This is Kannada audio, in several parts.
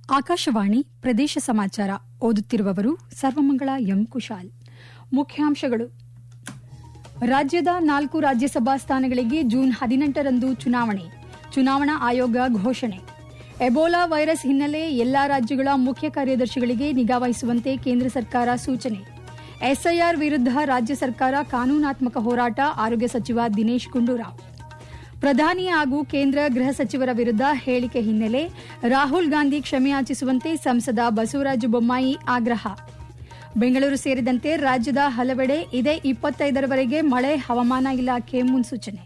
ಆಕಾಶವಾಣಿ ಪ್ರದೇಶ ಸಮಾಚಾರ ಓದುತ್ತಿರುವವರು ಸರ್ವಮಂಗಳ ಎಂ ಕುಶಾಲ್ ಮುಖ್ಯಾಂಶಗಳು ರಾಜ್ಯದ ನಾಲ್ಕು ರಾಜ್ಯಸಭಾ ಸ್ಥಾನಗಳಿಗೆ ಜೂನ್ ಹದಿನೆಂಟರಂದು ಚುನಾವಣೆ ಚುನಾವಣಾ ಆಯೋಗ ಘೋಷಣೆ ಎಬೋಲಾ ವೈರಸ್ ಹಿನ್ನೆಲೆ ಎಲ್ಲಾ ರಾಜ್ಯಗಳ ಮುಖ್ಯ ಕಾರ್ಯದರ್ಶಿಗಳಿಗೆ ನಿಗಾವಹಿಸುವಂತೆ ಕೇಂದ್ರ ಸರ್ಕಾರ ಸೂಚನೆ ಎಸ್ಐಆರ್ ವಿರುದ್ಧ ರಾಜ್ಯ ಸರ್ಕಾರ ಕಾನೂನಾತ್ಮಕ ಹೋರಾಟ ಆರೋಗ್ಯ ಸಚಿವ ದಿನೇಶ್ ಗುಂಡೂರಾವ್ ಪ್ರಧಾನಿ ಹಾಗೂ ಕೇಂದ್ರ ಗೃಹ ಸಚಿವರ ವಿರುದ್ಧ ಹೇಳಿಕೆ ಹಿನ್ನೆಲೆ ರಾಹುಲ್ ಗಾಂಧಿ ಕ್ಷಮೆಯಾಚಿಸುವಂತೆ ಸಂಸದ ಬಸವರಾಜ ಬೊಮ್ಮಾಯಿ ಆಗ್ರಹ ಬೆಂಗಳೂರು ಸೇರಿದಂತೆ ರಾಜ್ಯದ ಹಲವೆಡೆ ಇದೇ ಇಪ್ಪತ್ತೈದರವರೆಗೆ ಮಳೆ ಹವಾಮಾನ ಇಲಾಖೆ ಮುನ್ಸೂಚನೆ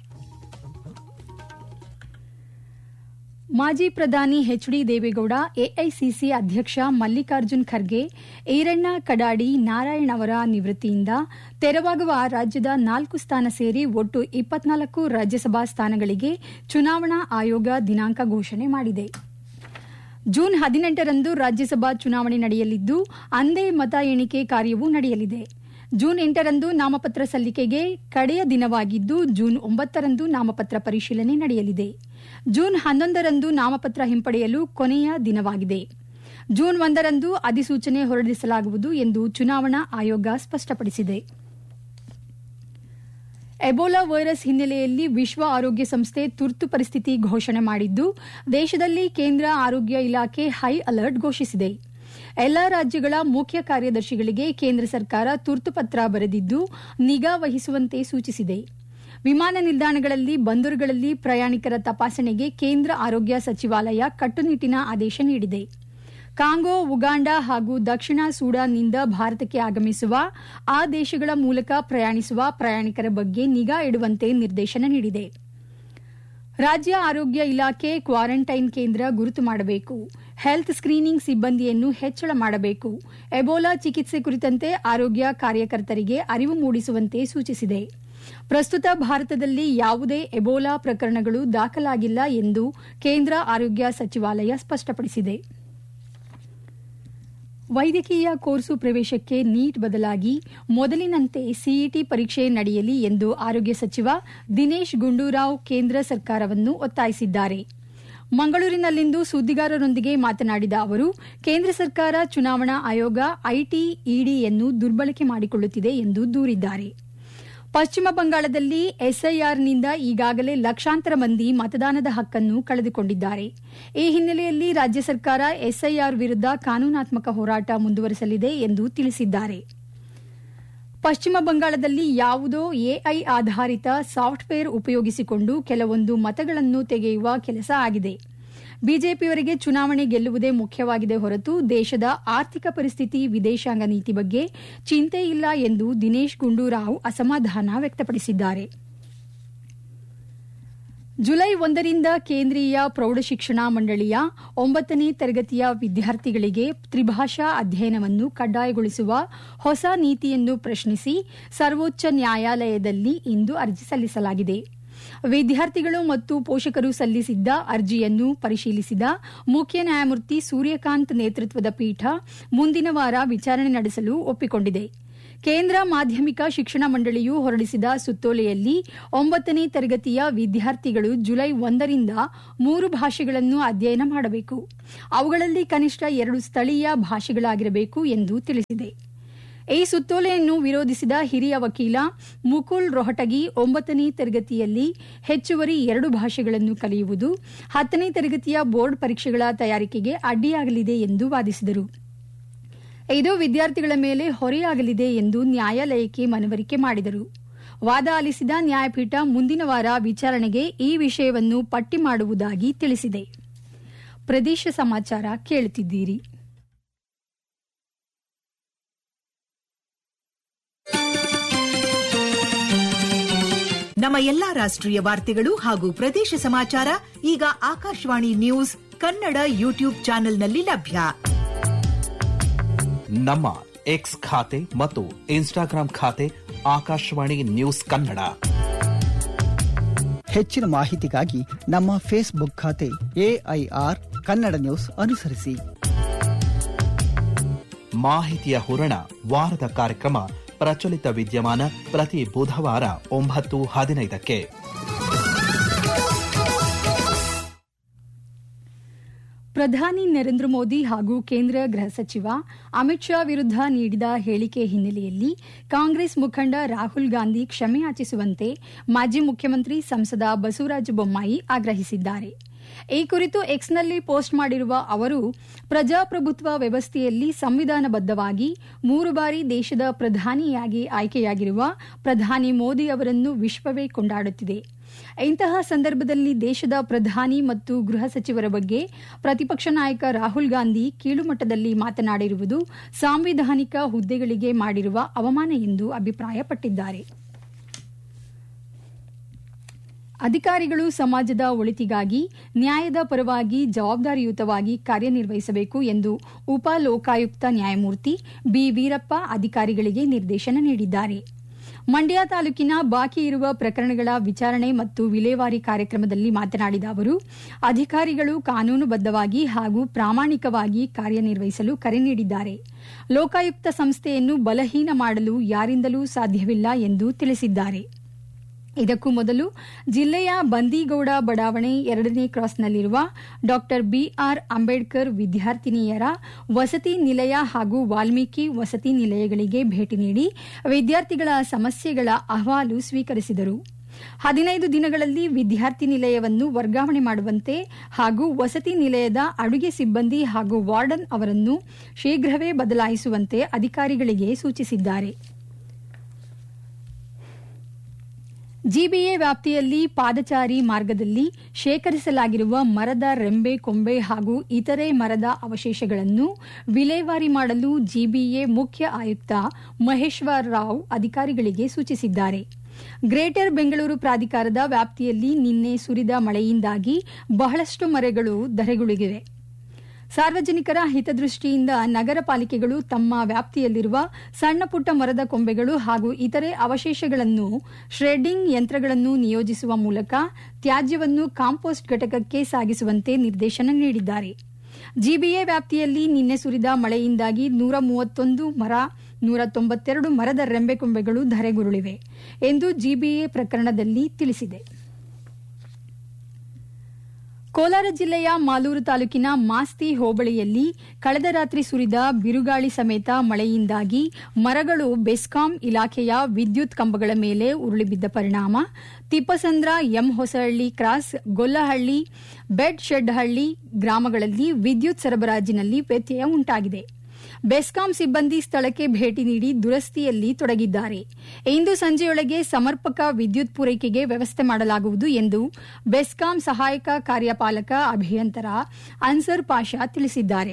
ಮಾಜಿ ಪ್ರಧಾನಿ ಎಚ್ಡಿ ದೇವೇಗೌಡ ಎಐಸಿಸಿ ಅಧ್ಯಕ್ಷ ಮಲ್ಲಿಕಾರ್ಜುನ್ ಖರ್ಗೆ ಈರಣ್ಣ ಕಡಾಡಿ ನಾರಾಯಣ್ ಅವರ ನಿವೃತ್ತಿಯಿಂದ ತೆರವಾಗುವ ರಾಜ್ಯದ ನಾಲ್ಕು ಸ್ಥಾನ ಸೇರಿ ಒಟ್ಟು ಇಪ್ಪತ್ನಾಲ್ಕು ರಾಜ್ಯಸಭಾ ಸ್ಥಾನಗಳಿಗೆ ಚುನಾವಣಾ ಆಯೋಗ ದಿನಾಂಕ ಘೋಷಣೆ ಮಾಡಿದೆ ಜೂನ್ ಹದಿನೆಂಟರಂದು ರಾಜ್ಯಸಭಾ ಚುನಾವಣೆ ನಡೆಯಲಿದ್ದು ಅಂದೇ ಮತ ಎಣಿಕೆ ಕಾರ್ಯವೂ ನಡೆಯಲಿದೆ ಜೂನ್ ಎಂಟರಂದು ನಾಮಪತ್ರ ಸಲ್ಲಿಕೆಗೆ ಕಡೆಯ ದಿನವಾಗಿದ್ದು ಜೂನ್ ಒಂಬತ್ತರಂದು ನಾಮಪತ್ರ ಪರಿಶೀಲನೆ ನಡೆಯಲಿದೆ ಜೂನ್ ಹನ್ನೊಂದರಂದು ನಾಮಪತ್ರ ಹಿಂಪಡೆಯಲು ಕೊನೆಯ ದಿನವಾಗಿದೆ ಜೂನ್ ಒಂದರಂದು ಅಧಿಸೂಚನೆ ಹೊರಡಿಸಲಾಗುವುದು ಎಂದು ಚುನಾವಣಾ ಆಯೋಗ ಸ್ಪಷ್ಟಪಡಿಸಿದೆ ಎಬೋಲಾ ವೈರಸ್ ಹಿನ್ನೆಲೆಯಲ್ಲಿ ವಿಶ್ವ ಆರೋಗ್ಯ ಸಂಸ್ಥೆ ತುರ್ತು ಪರಿಸ್ಥಿತಿ ಘೋಷಣೆ ಮಾಡಿದ್ದು ದೇಶದಲ್ಲಿ ಕೇಂದ್ರ ಆರೋಗ್ಯ ಇಲಾಖೆ ಹೈ ಅಲರ್ಟ್ ಘೋಷಿಸಿದೆ ಎಲ್ಲಾ ರಾಜ್ಯಗಳ ಮುಖ್ಯ ಕಾರ್ಯದರ್ಶಿಗಳಿಗೆ ಕೇಂದ್ರ ಸರ್ಕಾರ ತುರ್ತು ಪತ್ರ ಬರೆದಿದ್ದು ನಿಗಾ ವಹಿಸುವಂತೆ ಸೂಚಿಸಿದೆ ವಿಮಾನ ನಿಲ್ದಾಣಗಳಲ್ಲಿ ಬಂದರುಗಳಲ್ಲಿ ಪ್ರಯಾಣಿಕರ ತಪಾಸಣೆಗೆ ಕೇಂದ್ರ ಆರೋಗ್ಯ ಸಚಿವಾಲಯ ಕಟ್ಟುನಿಟ್ಟಿನ ಆದೇಶ ನೀಡಿದೆ ಕಾಂಗೋ ಉಗಾಂಡ ಹಾಗೂ ದಕ್ಷಿಣ ಸೂಡಾನ್ನಿಂದ ಭಾರತಕ್ಕೆ ಆಗಮಿಸುವ ಆ ದೇಶಗಳ ಮೂಲಕ ಪ್ರಯಾಣಿಸುವ ಪ್ರಯಾಣಿಕರ ಬಗ್ಗೆ ನಿಗಾ ಇಡುವಂತೆ ನಿರ್ದೇಶನ ನೀಡಿದೆ ರಾಜ್ಯ ಆರೋಗ್ಯ ಇಲಾಖೆ ಕ್ವಾರಂಟೈನ್ ಕೇಂದ್ರ ಗುರುತು ಮಾಡಬೇಕು ಹೆಲ್ತ್ ಸ್ಕ್ರೀನಿಂಗ್ ಸಿಬ್ಬಂದಿಯನ್ನು ಹೆಚ್ಚಳ ಮಾಡಬೇಕು ಎಬೋಲಾ ಚಿಕಿತ್ಸೆ ಕುರಿತಂತೆ ಆರೋಗ್ಯ ಕಾರ್ಯಕರ್ತರಿಗೆ ಅರಿವು ಮೂಡಿಸುವಂತೆ ಸೂಚಿಸಿದೆ ಪ್ರಸ್ತುತ ಭಾರತದಲ್ಲಿ ಯಾವುದೇ ಎಬೋಲಾ ಪ್ರಕರಣಗಳು ದಾಖಲಾಗಿಲ್ಲ ಎಂದು ಕೇಂದ್ರ ಆರೋಗ್ಯ ಸಚಿವಾಲಯ ಸ್ಪಷ್ಟಪಡಿಸಿದೆ ವೈದ್ಯಕೀಯ ಕೋರ್ಸು ಪ್ರವೇಶಕ್ಕೆ ನೀಟ್ ಬದಲಾಗಿ ಮೊದಲಿನಂತೆ ಸಿಇಟಿ ಪರೀಕ್ಷೆ ನಡೆಯಲಿ ಎಂದು ಆರೋಗ್ಯ ಸಚಿವ ದಿನೇಶ್ ಗುಂಡೂರಾವ್ ಕೇಂದ್ರ ಸರ್ಕಾರವನ್ನು ಒತ್ತಾಯಿಸಿದ್ದಾರೆ ಮಂಗಳೂರಿನಲ್ಲಿಂದು ಸುದ್ದಿಗಾರರೊಂದಿಗೆ ಮಾತನಾಡಿದ ಅವರು ಕೇಂದ್ರ ಸರ್ಕಾರ ಚುನಾವಣಾ ಆಯೋಗ ಐಟಿ ಇಡಿಯನ್ನು ದುರ್ಬಳಕೆ ಮಾಡಿಕೊಳ್ಳುತ್ತಿದೆ ಎಂದು ದೂರಿದ್ದಾರೆ ಪಶ್ಚಿಮ ಬಂಗಾಳದಲ್ಲಿ ಎಸ್ಐಆರ್ನಿಂದ ಈಗಾಗಲೇ ಲಕ್ಷಾಂತರ ಮಂದಿ ಮತದಾನದ ಹಕ್ಕನ್ನು ಕಳೆದುಕೊಂಡಿದ್ದಾರೆ ಈ ಹಿನ್ನೆಲೆಯಲ್ಲಿ ರಾಜ್ಯ ಸರ್ಕಾರ ಎಸ್ಐಆರ್ ವಿರುದ್ಧ ಕಾನೂನಾತ್ಮಕ ಹೋರಾಟ ಮುಂದುವರೆಸಲಿದೆ ಎಂದು ತಿಳಿಸಿದ್ದಾರೆ ಪಶ್ಚಿಮ ಬಂಗಾಳದಲ್ಲಿ ಯಾವುದೋ ಎಐ ಆಧಾರಿತ ಸಾಫ್ಟ್ವೇರ್ ಉಪಯೋಗಿಸಿಕೊಂಡು ಕೆಲವೊಂದು ಮತಗಳನ್ನು ತೆಗೆಯುವ ಕೆಲಸ ಆಗಿದೆ ಬಿಜೆಪಿಯವರಿಗೆ ಚುನಾವಣೆ ಗೆಲ್ಲುವುದೇ ಮುಖ್ಯವಾಗಿದೆ ಹೊರತು ದೇಶದ ಆರ್ಥಿಕ ಪರಿಸ್ಥಿತಿ ವಿದೇಶಾಂಗ ನೀತಿ ಬಗ್ಗೆ ಚಿಂತೆ ಇಲ್ಲ ಎಂದು ದಿನೇಶ್ ಗುಂಡೂರಾವ್ ಅಸಮಾಧಾನ ವ್ಯಕ್ತಪಡಿಸಿದ್ದಾರೆ ಜುಲೈ ಒಂದರಿಂದ ಕೇಂದ್ರೀಯ ಪ್ರೌಢಶಿಕ್ಷಣ ಮಂಡಳಿಯ ಒಂಬತ್ತನೇ ತರಗತಿಯ ವಿದ್ಯಾರ್ಥಿಗಳಿಗೆ ತ್ರಿಭಾಷಾ ಅಧ್ಯಯನವನ್ನು ಕಡ್ಡಾಯಗೊಳಿಸುವ ಹೊಸ ನೀತಿಯನ್ನು ಪ್ರಶ್ನಿಸಿ ಸರ್ವೋಚ್ಚ ನ್ಯಾಯಾಲಯದಲ್ಲಿ ಇಂದು ಅರ್ಜಿ ಸಲ್ಲಿಸಲಾಗಿದೆ ವಿದ್ಯಾರ್ಥಿಗಳು ಮತ್ತು ಪೋಷಕರು ಸಲ್ಲಿಸಿದ್ದ ಅರ್ಜಿಯನ್ನು ಪರಿಶೀಲಿಸಿದ ಮುಖ್ಯ ನ್ಯಾಯಮೂರ್ತಿ ಸೂರ್ಯಕಾಂತ್ ನೇತೃತ್ವದ ಪೀಠ ಮುಂದಿನ ವಾರ ವಿಚಾರಣೆ ನಡೆಸಲು ಒಪ್ಪಿಕೊಂಡಿದೆ ಕೇಂದ್ರ ಮಾಧ್ಯಮಿಕ ಶಿಕ್ಷಣ ಮಂಡಳಿಯು ಹೊರಡಿಸಿದ ಸುತ್ತೋಲೆಯಲ್ಲಿ ಒಂಬತ್ತನೇ ತರಗತಿಯ ವಿದ್ಯಾರ್ಥಿಗಳು ಜುಲೈ ಒಂದರಿಂದ ಮೂರು ಭಾಷೆಗಳನ್ನು ಅಧ್ಯಯನ ಮಾಡಬೇಕು ಅವುಗಳಲ್ಲಿ ಕನಿಷ್ಠ ಎರಡು ಸ್ಥಳೀಯ ಭಾಷೆಗಳಾಗಿರಬೇಕು ಎಂದು ತಿಳಿಸಿದೆ ಈ ಸುತ್ತೋಲೆಯನ್ನು ವಿರೋಧಿಸಿದ ಹಿರಿಯ ವಕೀಲ ಮುಕುಲ್ ರೋಹಟಗಿ ಒಂಬತ್ತನೇ ತರಗತಿಯಲ್ಲಿ ಹೆಚ್ಚುವರಿ ಎರಡು ಭಾಷೆಗಳನ್ನು ಕಲಿಯುವುದು ಹತ್ತನೇ ತರಗತಿಯ ಬೋರ್ಡ್ ಪರೀಕ್ಷೆಗಳ ತಯಾರಿಕೆಗೆ ಅಡ್ಡಿಯಾಗಲಿದೆ ಎಂದು ವಾದಿಸಿದರು ಇದು ವಿದ್ಯಾರ್ಥಿಗಳ ಮೇಲೆ ಹೊರೆಯಾಗಲಿದೆ ಎಂದು ನ್ಯಾಯಾಲಯಕ್ಕೆ ಮನವರಿಕೆ ಮಾಡಿದರು ವಾದ ಆಲಿಸಿದ ನ್ಯಾಯಪೀಠ ಮುಂದಿನ ವಾರ ವಿಚಾರಣೆಗೆ ಈ ವಿಷಯವನ್ನು ಪಟ್ಟಿ ಮಾಡುವುದಾಗಿ ತಿಳಿಸಿದೆ ಪ್ರದೇಶ ಸಮಾಚಾರ ಕೇಳುತ್ತಿದ್ದೀರಿ ನಮ್ಮ ಎಲ್ಲಾ ರಾಷ್ಟ್ರೀಯ ವಾರ್ತೆಗಳು ಹಾಗೂ ಪ್ರದೇಶ ಸಮಾಚಾರ ಈಗ ಆಕಾಶವಾಣಿ ನ್ಯೂಸ್ ಕನ್ನಡ ಯೂಟ್ಯೂಬ್ ಚಾನೆಲ್ನಲ್ಲಿ ಲಭ್ಯ ನಮ್ಮ ಎಕ್ಸ್ ಖಾತೆ ಮತ್ತು ಇನ್ಸ್ಟಾಗ್ರಾಂ ಖಾತೆ ಆಕಾಶವಾಣಿ ನ್ಯೂಸ್ ಕನ್ನಡ ಹೆಚ್ಚಿನ ಮಾಹಿತಿಗಾಗಿ ನಮ್ಮ ಫೇಸ್ಬುಕ್ ಖಾತೆ ಎಐಆರ್ ಕನ್ನಡ ನ್ಯೂಸ್ ಅನುಸರಿಸಿ ಮಾಹಿತಿಯ ಹೂರಣ ವಾರದ ಕಾರ್ಯಕ್ರಮ ಪ್ರಚಲಿತ ವಿದ್ಯಮಾನ ಪ್ರತಿ ಬುಧವಾರ ಒಂಬತ್ತು ಹದಿನೈದಕ್ಕೆ ಪ್ರಧಾನಿ ನರೇಂದ್ರ ಮೋದಿ ಹಾಗೂ ಕೇಂದ್ರ ಗೃಹ ಸಚಿವ ಅಮಿತ್ ಶಾ ವಿರುದ್ಧ ನೀಡಿದ ಹೇಳಿಕೆ ಹಿನ್ನೆಲೆಯಲ್ಲಿ ಕಾಂಗ್ರೆಸ್ ಮುಖಂಡ ರಾಹುಲ್ ಗಾಂಧಿ ಕ್ಷಮೆಯಾಚಿಸುವಂತೆ ಮಾಜಿ ಮುಖ್ಯಮಂತ್ರಿ ಸಂಸದ ಬಸವರಾಜ ಬೊಮ್ಮಾಯಿ ಆಗ್ರಹಿಸಿದ್ದಾರೆ ಈ ಕುರಿತು ಎಕ್ಸ್ನಲ್ಲಿ ಪೋಸ್ಟ್ ಮಾಡಿರುವ ಅವರು ಪ್ರಜಾಪ್ರಭುತ್ವ ವ್ಯವಸ್ಥೆಯಲ್ಲಿ ಸಂವಿಧಾನಬದ್ದವಾಗಿ ಮೂರು ಬಾರಿ ದೇಶದ ಪ್ರಧಾನಿಯಾಗಿ ಆಯ್ಕೆಯಾಗಿರುವ ಪ್ರಧಾನಿ ಮೋದಿ ಅವರನ್ನು ವಿಶ್ವವೇ ಕೊಂಡಾಡುತ್ತಿದೆ ಇಂತಹ ಸಂದರ್ಭದಲ್ಲಿ ದೇಶದ ಪ್ರಧಾನಿ ಮತ್ತು ಗೃಹ ಸಚಿವರ ಬಗ್ಗೆ ಪ್ರತಿಪಕ್ಷ ನಾಯಕ ರಾಹುಲ್ ಗಾಂಧಿ ಕೀಳುಮಟ್ಟದಲ್ಲಿ ಮಾತನಾಡಿರುವುದು ಸಾಂವಿಧಾನಿಕ ಹುದ್ದೆಗಳಿಗೆ ಮಾಡಿರುವ ಅವಮಾನ ಎಂದು ಅಭಿಪ್ರಾಯಪಟ್ಟಿದ್ದಾರೆ ಅಧಿಕಾರಿಗಳು ಸಮಾಜದ ಒಳಿತಿಗಾಗಿ ನ್ಯಾಯದ ಪರವಾಗಿ ಜವಾಬ್ದಾರಿಯುತವಾಗಿ ಕಾರ್ಯನಿರ್ವಹಿಸಬೇಕು ಎಂದು ಉಪ ಲೋಕಾಯುಕ್ತ ನ್ಯಾಯಮೂರ್ತಿ ಬಿ ವೀರಪ್ಪ ಅಧಿಕಾರಿಗಳಿಗೆ ನಿರ್ದೇಶನ ನೀಡಿದ್ದಾರೆ ಮಂಡ್ಯ ತಾಲೂಕಿನ ಬಾಕಿ ಇರುವ ಪ್ರಕರಣಗಳ ವಿಚಾರಣೆ ಮತ್ತು ವಿಲೇವಾರಿ ಕಾರ್ಯಕ್ರಮದಲ್ಲಿ ಮಾತನಾಡಿದ ಅವರು ಅಧಿಕಾರಿಗಳು ಕಾನೂನುಬದ್ದವಾಗಿ ಹಾಗೂ ಪ್ರಾಮಾಣಿಕವಾಗಿ ಕಾರ್ಯನಿರ್ವಹಿಸಲು ಕರೆ ನೀಡಿದ್ದಾರೆ ಲೋಕಾಯುಕ್ತ ಸಂಸ್ಥೆಯನ್ನು ಬಲಹೀನ ಮಾಡಲು ಯಾರಿಂದಲೂ ಸಾಧ್ಯವಿಲ್ಲ ಎಂದು ತಿಳಿಸಿದ್ದಾರೆ ಇದಕ್ಕೂ ಮೊದಲು ಜಿಲ್ಲೆಯ ಬಂದೀಗೌಡ ಬಡಾವಣೆ ಎರಡನೇ ಕ್ರಾಸ್ನಲ್ಲಿರುವ ಡಾ ಬಿಆರ್ ಅಂಬೇಡ್ಕರ್ ವಿದ್ಯಾರ್ಥಿನಿಯರ ವಸತಿ ನಿಲಯ ಹಾಗೂ ವಾಲ್ಮೀಕಿ ವಸತಿ ನಿಲಯಗಳಿಗೆ ಭೇಟಿ ನೀಡಿ ವಿದ್ಯಾರ್ಥಿಗಳ ಸಮಸ್ಯೆಗಳ ಅಹವಾಲು ಸ್ವೀಕರಿಸಿದರು ಹದಿನೈದು ದಿನಗಳಲ್ಲಿ ವಿದ್ಯಾರ್ಥಿ ನಿಲಯವನ್ನು ವರ್ಗಾವಣೆ ಮಾಡುವಂತೆ ಹಾಗೂ ವಸತಿ ನಿಲಯದ ಅಡುಗೆ ಸಿಬ್ಬಂದಿ ಹಾಗೂ ವಾರ್ಡನ್ ಅವರನ್ನು ಶೀಘ್ರವೇ ಬದಲಾಯಿಸುವಂತೆ ಅಧಿಕಾರಿಗಳಿಗೆ ಸೂಚಿಸಿದ್ದಾರೆ ಜಿಬಿಎ ವ್ಯಾಪ್ತಿಯಲ್ಲಿ ಪಾದಚಾರಿ ಮಾರ್ಗದಲ್ಲಿ ಶೇಖರಿಸಲಾಗಿರುವ ಮರದ ರೆಂಬೆ ಕೊಂಬೆ ಹಾಗೂ ಇತರೆ ಮರದ ಅವಶೇಷಗಳನ್ನು ವಿಲೇವಾರಿ ಮಾಡಲು ಜಿಬಿಎ ಮುಖ್ಯ ಆಯುಕ್ತ ಮಹೇಶ್ವರ್ ರಾವ್ ಅಧಿಕಾರಿಗಳಿಗೆ ಸೂಚಿಸಿದ್ದಾರೆ ಗ್ರೇಟರ್ ಬೆಂಗಳೂರು ಪ್ರಾಧಿಕಾರದ ವ್ಯಾಪ್ತಿಯಲ್ಲಿ ನಿನ್ನೆ ಸುರಿದ ಮಳೆಯಿಂದಾಗಿ ಬಹಳಷ್ಟು ಮರಗಳು ಧರೆಗುಳಿಗಿವೆ ಸಾರ್ವಜನಿಕರ ಹಿತದೃಷ್ಟಿಯಿಂದ ನಗರ ಪಾಲಿಕೆಗಳು ತಮ್ಮ ವ್ಯಾಪ್ತಿಯಲ್ಲಿರುವ ಸಣ್ಣ ಪುಟ್ಟ ಮರದ ಕೊಂಬೆಗಳು ಹಾಗೂ ಇತರೆ ಅವಶೇಷಗಳನ್ನು ಶ್ರೆಡ್ಡಿಂಗ್ ಯಂತ್ರಗಳನ್ನು ನಿಯೋಜಿಸುವ ಮೂಲಕ ತ್ಯಾಜ್ಯವನ್ನು ಕಾಂಪೋಸ್ಟ್ ಘಟಕಕ್ಕೆ ಸಾಗಿಸುವಂತೆ ನಿರ್ದೇಶನ ನೀಡಿದ್ದಾರೆ ಜಿಬಿಎ ವ್ಯಾಪ್ತಿಯಲ್ಲಿ ನಿನ್ನೆ ಸುರಿದ ಮಳೆಯಿಂದಾಗಿ ನೂರ ಮೂವತ್ತೊಂದು ಮರ ನೂರ ತೊಂಬತ್ತೆರಡು ಮರದ ರೆಂಬೆಕೊಂಬೆಗಳು ಧರೆಗುರುಳಿವೆ ಎಂದು ಜಿಬಿಎ ಪ್ರಕರಣದಲ್ಲಿ ತಿಳಿಸಿದೆ ಕೋಲಾರ ಜಿಲ್ಲೆಯ ಮಾಲೂರು ತಾಲೂಕಿನ ಮಾಸ್ತಿ ಹೋಬಳಿಯಲ್ಲಿ ಕಳೆದ ರಾತ್ರಿ ಸುರಿದ ಬಿರುಗಾಳಿ ಸಮೇತ ಮಳೆಯಿಂದಾಗಿ ಮರಗಳು ಬೆಸ್ಕಾಂ ಇಲಾಖೆಯ ವಿದ್ಯುತ್ ಕಂಬಗಳ ಮೇಲೆ ಉರುಳಿಬಿದ್ದ ಪರಿಣಾಮ ತಿಪ್ಪಸಂದ್ರ ಎಂ ಹೊಸಹಳ್ಳಿ ಕ್ರಾಸ್ ಗೊಲ್ಲಹಳ್ಳಿ ಬೆಡ್ ಶೆಡ್ಹಳ್ಳಿ ಗ್ರಾಮಗಳಲ್ಲಿ ವಿದ್ಯುತ್ ಸರಬರಾಜಿನಲ್ಲಿ ವ್ಯತ್ಯಯ ಉಂಟಾಗಿದೆ ಬೆಸ್ಕಾಂ ಸಿಬ್ಬಂದಿ ಸ್ಥಳಕ್ಕೆ ಭೇಟಿ ನೀಡಿ ದುರಸ್ತಿಯಲ್ಲಿ ತೊಡಗಿದ್ದಾರೆ ಇಂದು ಸಂಜೆಯೊಳಗೆ ಸಮರ್ಪಕ ವಿದ್ಯುತ್ ಪೂರೈಕೆಗೆ ವ್ಯವಸ್ಥೆ ಮಾಡಲಾಗುವುದು ಎಂದು ಬೆಸ್ಕಾಂ ಸಹಾಯಕ ಕಾರ್ಯಪಾಲಕ ಅಭಿಯಂತರ ಅನ್ಸರ್ ಪಾಷಾ ತಿಳಿಸಿದ್ದಾರೆ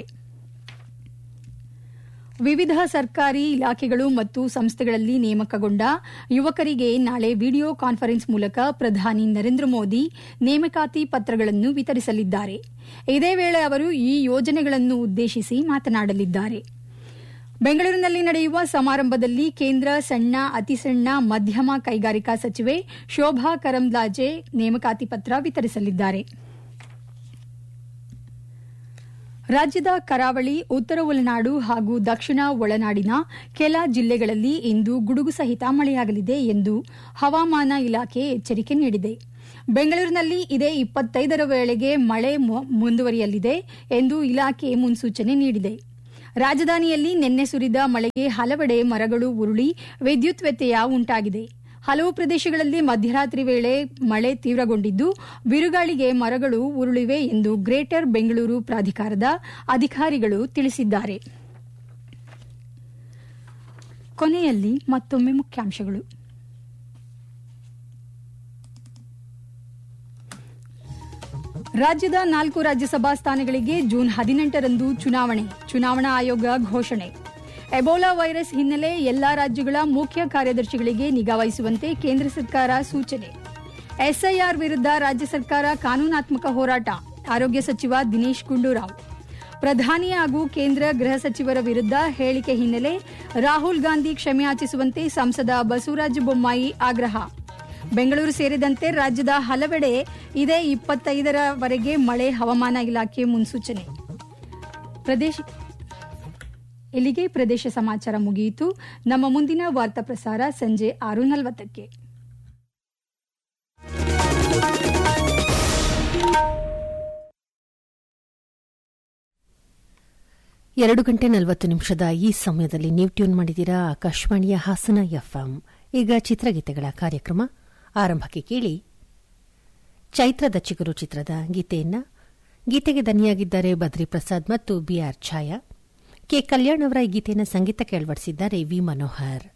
ವಿವಿಧ ಸರ್ಕಾರಿ ಇಲಾಖೆಗಳು ಮತ್ತು ಸಂಸ್ಥೆಗಳಲ್ಲಿ ನೇಮಕಗೊಂಡ ಯುವಕರಿಗೆ ನಾಳೆ ವಿಡಿಯೋ ಕಾನ್ಫರೆನ್ಸ್ ಮೂಲಕ ಪ್ರಧಾನಿ ನರೇಂದ್ರ ಮೋದಿ ನೇಮಕಾತಿ ಪತ್ರಗಳನ್ನು ವಿತರಿಸಲಿದ್ದಾರೆ ಇದೇ ವೇಳೆ ಅವರು ಈ ಯೋಜನೆಗಳನ್ನು ಉದ್ದೇಶಿಸಿ ಮಾತನಾಡಲಿದ್ದಾರೆ ಬೆಂಗಳೂರಿನಲ್ಲಿ ನಡೆಯುವ ಸಮಾರಂಭದಲ್ಲಿ ಕೇಂದ್ರ ಸಣ್ಣ ಅತಿಸಣ್ಣ ಮಧ್ಯಮ ಕೈಗಾರಿಕಾ ಸಚಿವೆ ಶೋಭಾ ಕರಂದ್ಲಾಜೆ ನೇಮಕಾತಿ ಪತ್ರ ವಿತರಿಸಲಿದ್ದಾರೆ ರಾಜ್ಯದ ಕರಾವಳಿ ಉತ್ತರ ಒಳನಾಡು ಹಾಗೂ ದಕ್ಷಿಣ ಒಳನಾಡಿನ ಕೆಲ ಜಿಲ್ಲೆಗಳಲ್ಲಿ ಇಂದು ಗುಡುಗು ಸಹಿತ ಮಳೆಯಾಗಲಿದೆ ಎಂದು ಹವಾಮಾನ ಇಲಾಖೆ ಎಚ್ಚರಿಕೆ ನೀಡಿದೆ ಬೆಂಗಳೂರಿನಲ್ಲಿ ಇದೇ ಇಪ್ಪತ್ತೈದರ ವೇಳೆಗೆ ಮಳೆ ಮುಂದುವರಿಯಲಿದೆ ಎಂದು ಇಲಾಖೆ ಮುನ್ಸೂಚನೆ ನೀಡಿದೆ ರಾಜಧಾನಿಯಲ್ಲಿ ನಿನ್ನೆ ಸುರಿದ ಮಳೆಗೆ ಹಲವೆಡೆ ಮರಗಳು ಉರುಳಿ ವಿದ್ಯುತ್ ವ್ಯತ್ಯಯ ಉಂಟಾಗಿದೆ ಹಲವು ಪ್ರದೇಶಗಳಲ್ಲಿ ಮಧ್ಯರಾತ್ರಿ ವೇಳೆ ಮಳೆ ತೀವ್ರಗೊಂಡಿದ್ದು ಬಿರುಗಾಳಿಗೆ ಮರಗಳು ಉರುಳಿವೆ ಎಂದು ಗ್ರೇಟರ್ ಬೆಂಗಳೂರು ಪ್ರಾಧಿಕಾರದ ಅಧಿಕಾರಿಗಳು ತಿಳಿಸಿದ್ದಾರೆ ಕೊನೆಯಲ್ಲಿ ಮತ್ತೊಮ್ಮೆ ಮುಖ್ಯಾಂಶಗಳು ರಾಜ್ಯದ ನಾಲ್ಕು ರಾಜ್ಯಸಭಾ ಸ್ಥಾನಗಳಿಗೆ ಜೂನ್ ಹದಿನೆಂಟರಂದು ಚುನಾವಣೆ ಚುನಾವಣಾ ಆಯೋಗ ಘೋಷಣೆ ಎಬೋಲಾ ವೈರಸ್ ಹಿನ್ನೆಲೆ ಎಲ್ಲಾ ರಾಜ್ಯಗಳ ಮುಖ್ಯ ಕಾರ್ಯದರ್ಶಿಗಳಿಗೆ ನಿಗಾ ವಹಿಸುವಂತೆ ಕೇಂದ್ರ ಸರ್ಕಾರ ಸೂಚನೆ ಎಸ್ಐಆರ್ ವಿರುದ್ಧ ರಾಜ್ಯ ಸರ್ಕಾರ ಕಾನೂನಾತ್ಮಕ ಹೋರಾಟ ಆರೋಗ್ಯ ಸಚಿವ ದಿನೇಶ್ ಗುಂಡೂರಾವ್ ಪ್ರಧಾನಿ ಹಾಗೂ ಕೇಂದ್ರ ಗೃಹ ಸಚಿವರ ವಿರುದ್ಧ ಹೇಳಿಕೆ ಹಿನ್ನೆಲೆ ರಾಹುಲ್ ಗಾಂಧಿ ಕ್ಷಮೆಯಾಚಿಸುವಂತೆ ಸಂಸದ ಬಸವರಾಜ ಬೊಮ್ಮಾಯಿ ಆಗ್ರಹ ಬೆಂಗಳೂರು ಸೇರಿದಂತೆ ರಾಜ್ಯದ ಹಲವೆಡೆ ಇದೇ ಇಪ್ಪತ್ತೈದರವರೆಗೆ ಮಳೆ ಹವಾಮಾನ ಇಲಾಖೆ ಮುನ್ಸೂಚನೆ ಪ್ರದೇಶ ಇಲ್ಲಿಗೆ ಪ್ರದೇಶ ಸಮಾಚಾರ ಮುಗಿಯಿತು ನಮ್ಮ ಮುಂದಿನ ವಾರ್ತಾ ಪ್ರಸಾರ ಸಂಜೆ ಆರು ನಲವತ್ತಕ್ಕೆ ಎರಡು ಗಂಟೆ ನಲವತ್ತು ನಿಮಿಷದ ಈ ಸಮಯದಲ್ಲಿ ನೀವು ಟ್ಯೂನ್ ಮಾಡಿದ್ದೀರಾ ಆಕಾಶವಾಣಿಯ ಹಾಸನ ಎಫ್ಎಂ ಈಗ ಚಿತ್ರಗೀತೆಗಳ ಕಾರ್ಯಕ್ರಮ ಆರಂಭಕ್ಕೆ ಕೇಳಿ ಚೈತ್ರದ ಚಿಗುರು ಚಿತ್ರದ ಗೀತೆಯನ್ನ ಗೀತೆಗೆ ದನಿಯಾಗಿದ್ದಾರೆ ಬದ್ರಿ ಪ್ರಸಾದ್ ಮತ್ತು ಬಿಆರ್ ಛಾಯಾ ಕೆ ಕಲ್ಯಾಣ್ ಅವರ ಈ ಗೀತೆಯನ್ನು ಸಂಗೀತಕ್ಕೆ ಅಳವಡಿಸಿದ್ದಾರೆ ವಿ ಮನೋಹರ್